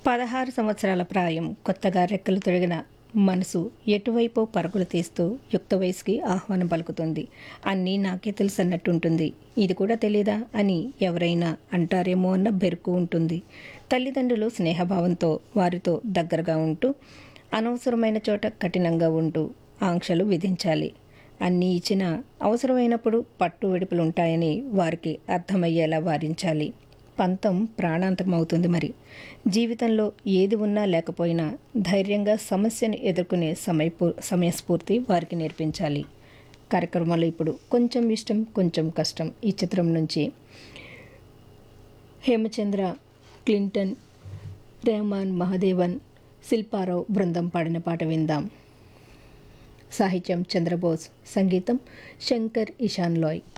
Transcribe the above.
పదహారు సంవత్సరాల ప్రాయం కొత్తగా రెక్కలు తొడిగిన మనసు ఎటువైపో పరుగులు తీస్తూ యుక్త వయసుకి ఆహ్వానం పలుకుతుంది అన్నీ నాకే తెలుసు అన్నట్టుంటుంది ఇది కూడా తెలీదా అని ఎవరైనా అంటారేమో అన్న బెరుకు ఉంటుంది తల్లిదండ్రులు స్నేహభావంతో వారితో దగ్గరగా ఉంటూ అనవసరమైన చోట కఠినంగా ఉంటూ ఆంక్షలు విధించాలి అన్నీ ఇచ్చినా అవసరమైనప్పుడు పట్టు విడుపులు ఉంటాయని వారికి అర్థమయ్యేలా వారించాలి పంతం ప్రాణాంతకమవుతుంది మరి జీవితంలో ఏది ఉన్నా లేకపోయినా ధైర్యంగా సమస్యను ఎదుర్కొనే సమయపూ సమయస్ఫూర్తి వారికి నేర్పించాలి కార్యక్రమంలో ఇప్పుడు కొంచెం ఇష్టం కొంచెం కష్టం ఈ చిత్రం నుంచి హేమచంద్ర క్లింటన్ రెహమాన్ మహదేవన్ శిల్పారావు బృందం పాడిన పాట విందాం సాహిత్యం చంద్రబోస్ సంగీతం శంకర్ ఇషాన్ లోయ్